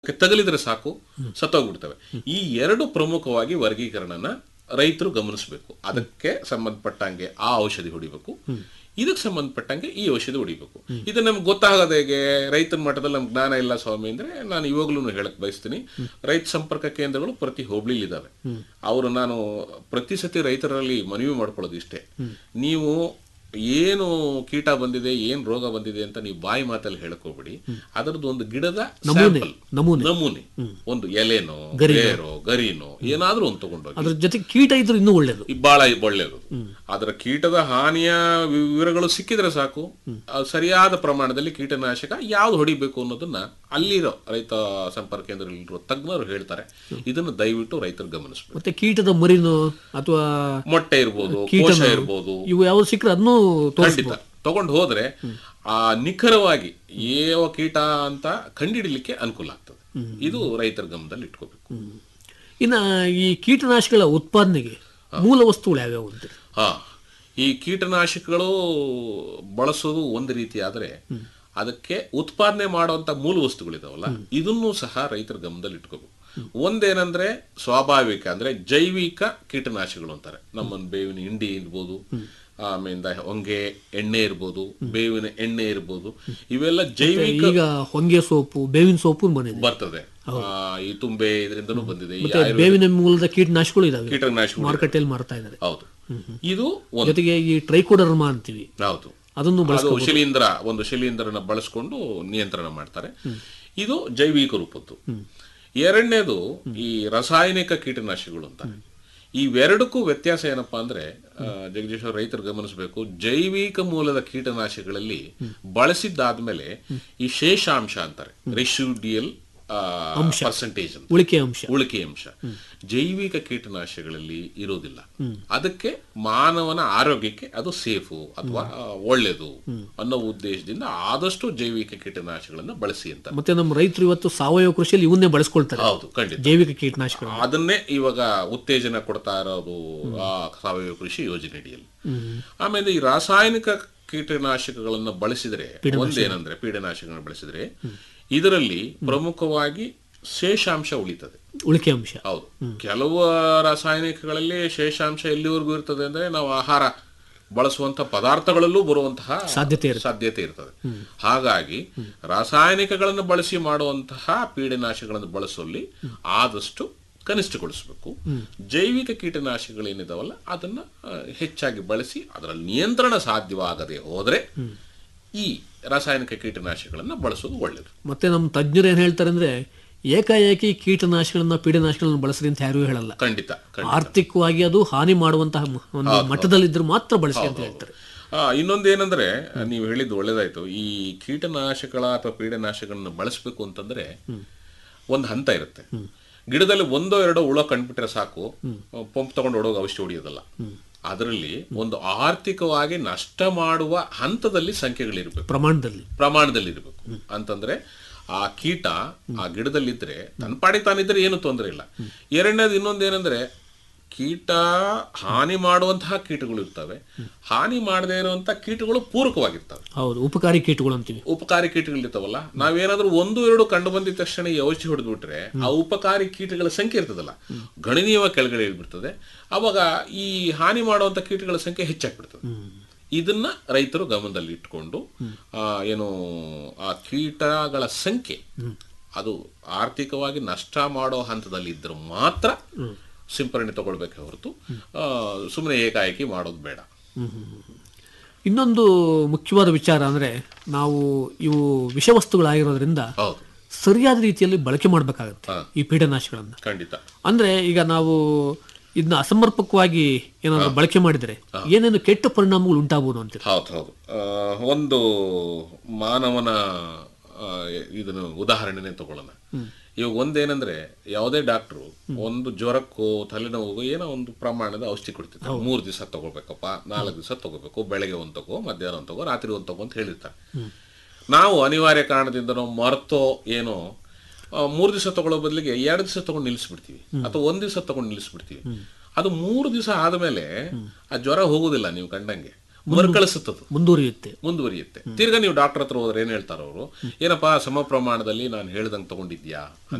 ತಗಲಿದ್ರೆ ಸಾಕು ಸತ್ತೋಗ್ಬಿಡ್ತವೆ ಈ ಎರಡು ಪ್ರಮುಖವಾಗಿ ವರ್ಗೀಕರಣನ ರೈತರು ಗಮನಿಸಬೇಕು ಅದಕ್ಕೆ ಸಂಬಂಧಪಟ್ಟಂಗೆ ಆ ಔಷಧಿ ಹೊಡಿಬೇಕು ಇದಕ್ಕೆ ಸಂಬಂಧಪಟ್ಟಂಗೆ ಈ ಔಷಧಿ ಹೊಡಿಬೇಕು ಇದು ನಮ್ಗೆ ಗೊತ್ತಾಗದ ಹೇಗೆ ರೈತನ ಮಟ್ಟದಲ್ಲಿ ನಮ್ಗೆ ಜ್ಞಾನ ಇಲ್ಲ ಸ್ವಾಮಿ ಅಂದ್ರೆ ನಾನು ಇವಾಗ್ಲೂ ಹೇಳಕ್ ಬಯಸ್ತೀನಿ ರೈತ ಸಂಪರ್ಕ ಕೇಂದ್ರಗಳು ಪ್ರತಿ ಹೋಬಳಿಲಿ ಇದಾವೆ ಅವರು ನಾನು ಪ್ರತಿ ಸತಿ ರೈತರಲ್ಲಿ ಮನವಿ ಮಾಡ್ಕೊಳ್ಳೋದು ಇಷ್ಟೇ ನೀವು ಏನು ಕೀಟ ಬಂದಿದೆ ಏನ್ ರೋಗ ಬಂದಿದೆ ಅಂತ ನೀವು ಬಾಯಿ ಮಾತಲ್ಲಿ ಹೇಳಕ್ ಹೋಗ್ಬಿಡಿ ಅದರದ್ದು ಒಂದು ಗಿಡದ ಸ್ಯಾಂಪಲ್ ನಮೂನೆ. ನಮೂನೆ ಒಂದು ಎಲೆನೋ ಬೇರೋ ಗರಿನೋ ಏನಾದ್ರೂ ಒಂದು ತಗೊಂಡೋಗಿ ಅದ್ರ ಜೊತೆ ಕೀಟ ಇದ್ರೂ ಇನ್ನೂ ಒಳ್ಳೇದು ಈ ಬಹಳ ಒಳ್ಳೆಯದು ಅದರ ಕೀಟದ ಹಾನಿಯ ವಿವರಗಳು ಸಿಕ್ಕಿದ್ರೆ ಸಾಕು ಅದು ಸರಿಯಾದ ಪ್ರಮಾಣದಲ್ಲಿ ಕೀಟನಾಶಕ ಯಾವ್ದು ಹೊಡಿಬೇಕು ಅನ್ನೋದನ್ನ ಅಲ್ಲಿರೋ ರೈತ ಸಂಪರ್ಕ ಕೇಂದ್ರದಲ್ಲಿರೋ ತಜ್ಞರು ಹೇಳ್ತಾರೆ ಇದನ್ನು ದಯವಿಟ್ಟು ರೈತರು ಗಮನಿಸಬೇಕು ಮತ್ತೆ ಕೀಟದ ಮರಿನೋ ಅಥವಾ ಮೊಟ್ಟೆ ಇರ್ಬೋದು ಕೋಶ ಇರ್ಬೋದು ಇವು ಯಾವ್ದು ಸಿಕ್ಕರೆ ಅದನ್ನು ಖಂಡಿತ ತಗೊಂಡು ಹೋದ್ರೆ ಆ ನಿಖರವಾಗಿ ಯಾವ ಕೀಟ ಅಂತ ಕಂಡಿಡಿಲಿಕ್ಕೆ ಅನುಕೂಲ ಆಗ್ತದೆ ಇದು ರೈತರ ಗಮನದಲ್ಲಿ ಇಟ್ಕೋಬೇಕು ಇನ್ನ ಈ ಕೀಟನಾಶಕಗಳ ಉತ್ಪಾದನೆಗೆ ಮೂಲ ವಸ್ತುಗಳು ಯಾವ್ಯಾವು ಅಂತೀರಿ ಹಾ ಈ ಕೀಟನಾಶಕಗಳು ಬಳಸೋದು ಒಂದು ರೀತಿ ಆದ್ರೆ ಅದಕ್ಕೆ ಉತ್ಪಾದನೆ ಮಾಡುವಂತ ಮೂಲ ವಸ್ತುಗಳಿದಾವಲ್ಲ ಇದನ್ನು ಸಹ ರೈತರ ಗಮನದಲ್ಲಿ ಇಟ್ಕೋಬೇಕು ಒಂದೇನಂದ್ರೆ ಸ್ವಾಭಾವಿಕ ಅಂದ್ರೆ ಜೈವಿಕ ಕೀಟನಾಶಕಗಳು ಅಂತಾರೆ ನಮ್ಮನ್ ಬೇವಿನ ಹಿಂಡಿ ಇರ್ಬೋದು ಆಮೇಲೆ ಹೊಂಗೆ ಎಣ್ಣೆ ಇರ್ಬೋದು ಬೇವಿನ ಎಣ್ಣೆ ಇರ್ಬೋದು ಇವೆಲ್ಲ ಜೈವಿಕ ಈಗ ಹೊಂಗೆ ಸೋಪು ಬೇವಿನ ಸೋಪು ಬಂದಿದೆ ಬರ್ತದೆ ಆ, ಈ ತುಂಬೆ ಇದರಿಂದನೂ ಬಂದಿದೆ ಈ ಮತ್ತೆ ಬೇವಿನ ಮೂಲದ ಕೀಟನಾಶಕಗಳು ಇದಾವೆ ಕೀಟನಾಶಕಗಳು ಮಾರುಕಟ್ಟೆಯಲ್ಲಿ ಮಾರ್ತಾ ಇದ್ದಾರೆ ಹೌದು ಇದು ಒಂದು ಜೊತೆಗೆ ಈ ಟ್ರೈಕೋಡರ್ಮಾ ಅಂತೀವಿ ಹೌದು ಅದನ್ನು ಬಳಸ್ ಅದು ಶಿಲೀಂಧ್ರ ಒಂದು ಶಿಲೀಂಧ್ರನ ಬಳಸ್ಕೊಂಡು ನಿಯಂತ್ರಣ ಮಾಡ್ತಾರೆ ಇದು ಜೈವಿಕ ರೂಪದ್ದು ಎರಡನೇದು ಈ ರಾಸಾಯನಿಕ ಕೀಟನಾಶಕಗಳು ಅಂತಾರೆ ಇವೆರಡಕ್ಕೂ ವ್ಯತ್ಯಾಸ ಏನಪ್ಪಾ ಅಂದ್ರೆ ಆ, ಜಗದೀಶ್ ಅವ್ರು ರೈತರು ಗಮನಿಸಬೇಕು ಜೈವಿಕ ಮೂಲದ ಕೀಟನಾಶಕಗಳಲ್ಲಿ ಬಳಸಿದ್ದಾದ್ಮೇಲೆ ಈ ಶೇಷಾಂಶ ಅಂತಾರೆ ರೆಸಿಡಿಯಲ್ ಪರ್ಸೆಂಟೇಜ್ ಅಂತ ಉಳಿಕೆ ಅಂಶ ಉಳಿಕೆ ಅಂಶ ಜೈವಿಕ ಕೀಟನಾಶಕಗಳಲ್ಲಿ ಇರೋದಿಲ್ಲ ಅದಕ್ಕೆ ಮಾನವನ ಆರೋಗ್ಯಕ್ಕೆ ಅದು ಸೇಫು ಅಥವಾ ಆ, ಒಳ್ಳೆಯದು ಅನ್ನೋ ಉದ್ದೇಶದಿಂದ ಆದಷ್ಟು ಜೈವಿಕ ಕೀಟನಾಶಕಗಳನ್ನ ಬಳಸಿ ಅಂತ ಮತ್ತೆ ನಮ್ಮ ರೈತರು ಇವತ್ತು ಸಾವಯವ ಕೃಷಿಯಲ್ಲಿ ಇವನ್ನೇ ಬಳಸ್ಕೊಳ್ತಾರೆ ಹೌದು ಖಂಡಿತ ಜೈವಿಕ ಕೀಟನಾಶಕಗಳು ಅದನ್ನೇ ಇವಾಗ ಉತ್ತೇಜನ ಕೊಡ್ತಾ ಇರೋದು ಆ ಸಾವಯವ ಕೃಷಿ ಯೋಜನೆಯಡಿಯಲ್ಲಿ ಆಮೇಲೆ ಈ ರಾಸಾಯನಿಕ ಕೀಟನಾಶಕಗಳನ್ನ ಬಳಸಿದ್ರೆ ಒಂದೇನಂದ್ರೆ ಪೀಡನಾಶಕಗಳನ್ನ ಬಳಸಿದ್ರೆ ಇದರಲ್ಲಿ ಪ್ರಮುಖವಾಗಿ ಶೇಷಾಂಶ ಉಳಿತದೆ ಉಳಿಕೆ ಅಂಶ ಹೌದು ಕೆಲವು ರಾಸಾಯನಿಕಗಳಲ್ಲಿ ಶೇಷಾಂಶ ಎಲ್ಲಿವರೆಗೂ ಇರ್ತದೆ ಅಂದ್ರೆ ನಾವು ಆಹಾರ ಬಳಸುವಂತ ಪದಾರ್ಥಗಳಲ್ಲೂ ಬರುವಂತಹ ಸಾಧ್ಯತೆ ಇರುತ್ತೆ. ಸಾಧ್ಯತೆ ಇರ್ತದೆ ಹಾಗಾಗಿ ರಾಸಾಯನಿಕಗಳನ್ನು ಬಳಸಿ ಮಾಡುವಂತಹ ಪೀಡನಾಶಕಗಳನ್ನು ಬಳಸುವಲ್ಲಿ ಆದಷ್ಟು ಕನಿಷ್ಠಗೊಳಿಸಬೇಕು ಜೈವಿಕ ಕೀಟನಾಶಕಗಳೇನಿದಾವಲ್ಲ ಅದನ್ನ ಆ, ಹೆಚ್ಚಾಗಿ ಬಳಸಿ ಅದರ ನಿಯಂತ್ರಣ ಸಾಧ್ಯವಾಗದೆ ಹೋದ್ರೆ ಈ ರಾಸಾಯನಿಕ ಕೀಟನಾಶಕಗಳನ್ನ ಬಳಸೋದು ಒಳ್ಳೆಯದು ಮತ್ತೆ ನಮ್ಮ ತಜ್ಞರು ಏನ್ ಹೇಳ್ತಾರೆ ಅಂದ್ರೆ ಏಕಾಏಕಿ ಕೀಟನಾಶಕಗಳನ್ನ ಪೀಡನಾಶಕಗಳನ್ನ ಬಳಸ್ರಿ ಅಂತ ಯಾರು ಹೇಳಲ್ಲ ಖಂಡಿತ ಖಂಡಿತ ಆರ್ಥಿಕವಾಗಿ ಅದು ಹಾನಿ ಮಾಡುವಂತಹ ಮ- ಒಂದು ಮಟ್ಟದಲ್ಲಿದ್ರೆ ಮಾತ್ರ ಬಳಸಿ ಅಂತ ಹೇಳ್ತಾರೆ ಆ, ಇನ್ನೊಂದೇನಂದ್ರೆ ನೀವು ಹೇಳಿದ್ದು ಒಳ್ಳೇದಾಯ್ತು ಈ ಕೀಟನಾಶಕಗಳ ಅಥವಾ ಪೀಡನಾಶಕಗಳನ್ನ ಬಳಸಬೇಕು ಅಂತಂದ್ರೆ ಒಂದು ಹಂತ ಇರುತ್ತೆ ಗಿಡದಲ್ಲಿ ಒಂದೋ ಎರಡೋ ಹುಳ ಕಂಡ್ಬಿಟ್ರೆ ಸಾಕು ಪಂಪ್ ತಗೊಂಡು ಹೊಡೋಗ ಔಷಧಿ ಹೊಡಿಯೋದಲ್ಲ ಅದರಲ್ಲಿ ಒಂದು ಆರ್ಥಿಕವಾಗಿ ನಷ್ಟ ಮಾಡುವ ಹಂತದಲ್ಲಿ ಸಂಖ್ಯೆಗಳಿರ್ಬೇಕು ಪ್ರಮಾಣದಲ್ಲಿ ಪ್ರಮಾಣದಲ್ಲಿ ಇರಬೇಕು ಅಂತಂದ್ರೆ ಆ ಕೀಟ ಆ ಗಿಡದಲ್ಲಿದ್ರೆ ತನ್ನ ಪಾಡಿ ತಾನಿದ್ರೆ ಏನು ತೊಂದರೆ ಇಲ್ಲ ಎರಡನೇದು ಇನ್ನೊಂದೇನೆಂದ್ರೆ ಕೀಟ ಹಾನಿ ಮಾಡುವಂತಹ ಕೀಟಗಳು ಇರ್ತವೆ ಹಾನಿ ಮಾಡದೇ ಇರುವಂತ ಕೀಟಗಳು ಪೂರಕವಾಗಿರ್ತವೆ ಹೌದು ಉಪಕಾರಿ ಕೀಟಗಳು ಅಂತೀವಿ ಉಪಕಾರಿ ಕೀಟಗಳಿರ್ತಾವಲ್ಲ ನಾವೇನಾದ್ರೂ ಒಂದು ಎರಡು ಕಂಡು ಬಂದಿದ ತಕ್ಷಣ ಈ ಔಷಧಿ ಹೊಡೆದ್ಬಿಟ್ರೆ ಆ ಉಪಕಾರಿ ಕೀಟಗಳ ಸಂಖ್ಯೆ ಇರ್ತದಲ್ಲ ಗಣನೀಯವಾಗಿ ಕೆಳಗಡೆ ಇಳ್ಬಿಡ್ತದೆ ಅವಾಗ ಈ ಹಾನಿ ಮಾಡುವಂತ ಕೀಟಗಳ ಸಂಖ್ಯೆ ಹೆಚ್ಚಾಗ್ಬಿಡ್ತದೆ ಇದನ್ನ ರೈತರು ಗಮನದಲ್ಲಿ ಇಟ್ಕೊಂಡು ಆ, ಏನು ಆ ಕೀಟಗಳ ಸಂಖ್ಯೆ ಅದು ಆರ್ಥಿಕವಾಗಿ ನಷ್ಟ ಮಾಡೋ ಹಂತದಲ್ಲಿ ಇದ್ರೆ ಮಾತ್ರ ಸಿಂಪರಣೆ ತಗೊಳ್ಬೇಕೆ ಹೊರತು ಸುಮ್ಮನೆ ಏಕಾಏಕಿ ಮಾಡೋದು ಬೇಡ ಇನ್ನೊಂದು ಮುಖ್ಯವಾದ ವಿಚಾರ ಅಂದ್ರೆ ನಾವು ಇವು ವಿಷವಸ್ತುಗಳಾಗಿರೋದ್ರಿಂದ ಹೌದು ಸರಿಯಾದ ರೀತಿಯಲ್ಲಿ ಬಳಕೆ ಮಾಡಬೇಕಾಗತ್ತೆ ಈ ಪೀಡನಾಶಕಗಳನ್ನ ಖಂಡಿತ ಅಂದ್ರೆ ಈಗ ನಾವು ಇದನ್ನ ಅಸಮರ್ಪಕವಾಗಿ ಏನಾದ್ರು ಬಳಕೆ ಮಾಡಿದ್ರೆ ಏನೇನು ಕೆಟ್ಟ ಪರಿಣಾಮಗಳು ಉಂಟಾಗಬಹುದು ಅಂತೀರಿ ಹೌದು ಹೌದು ಆ, ಒಂದು ಮಾನವನ ಆ, ಇದನ್ನು ಉದಾಹರಣೆನೇ ತಗೊಳ್ಳೋಣ ಇವಾಗ ಒಂದೇನಂದ್ರೆ ಯಾವುದೇ ಡಾಕ್ಟ್ರು ಒಂದು ಜ್ವರಕ್ಕೋ ತಲೆನೋವಿಗೋ ಏನೋ ಒಂದು ಪ್ರಮಾಣದ ಔಷಧಿ ಕೊಡ್ತಿರ್ತಾರೆ ಮೂರು ದಿವಸ ತಗೋಬೇಕಪ್ಪ ನಾಲ್ಕು ದಿವಸ ತಗೋಬೇಕು ಬೆಳಗ್ಗೆ ಒಂದು ತಗೋ ಮಧ್ಯಾಹ್ನ ಒಂದು ತಗೋ ರಾತ್ರಿ ಒಂದು ತಗೋ ಅಂತ ಹೇಳಿರ್ತಾರೆ ನಾವು ಅನಿವಾರ್ಯ ಕಾರಣದಿಂದ ನಾವು ಮರ್ತೋ ಏನೋ ಆ, ಮೂರು ದಿವಸ ತಗೊಳ್ಳೋ ಬದಲಿಗೆ ಎರಡು ದಿವಸ ತಗೊಂಡು ನಿಲ್ಲಿಸ್ಬಿಡ್ತೀವಿ ಅಥವಾ ಒಂದ್ ದಿವಸ ತಗೊಂಡು ನಿಲ್ಲಿಸ್ಬಿಡ್ತೀವಿ ಅದು ಮೂರು ದಿವಸ ಆದಮೇಲೆ ಆ ಜ್ವರ ಹೋಗುದಿಲ್ಲ ನೀವು ಕಂಡಂಗೆ ಮರುಕಳಿಸುತ್ತದೆ ಮುಂದುವರಿಯುತ್ತೆ ಮುಂದುವರಿಯುತ್ತೆ ತಿರ್ಗಾ ನೀವು ಡಾಕ್ಟರ್ ಹತ್ರ ಹೋದ್ರೆ ಏನ್ ಹೇಳ್ತಾರ ಅವರು ಏನಪ್ಪಾ ಸಮ ಪ್ರಮಾಣದಲ್ಲಿ ನಾನು ಹೇಳ್ದಂಗೆ ತಗೊಂಡಿದ್ಯಾ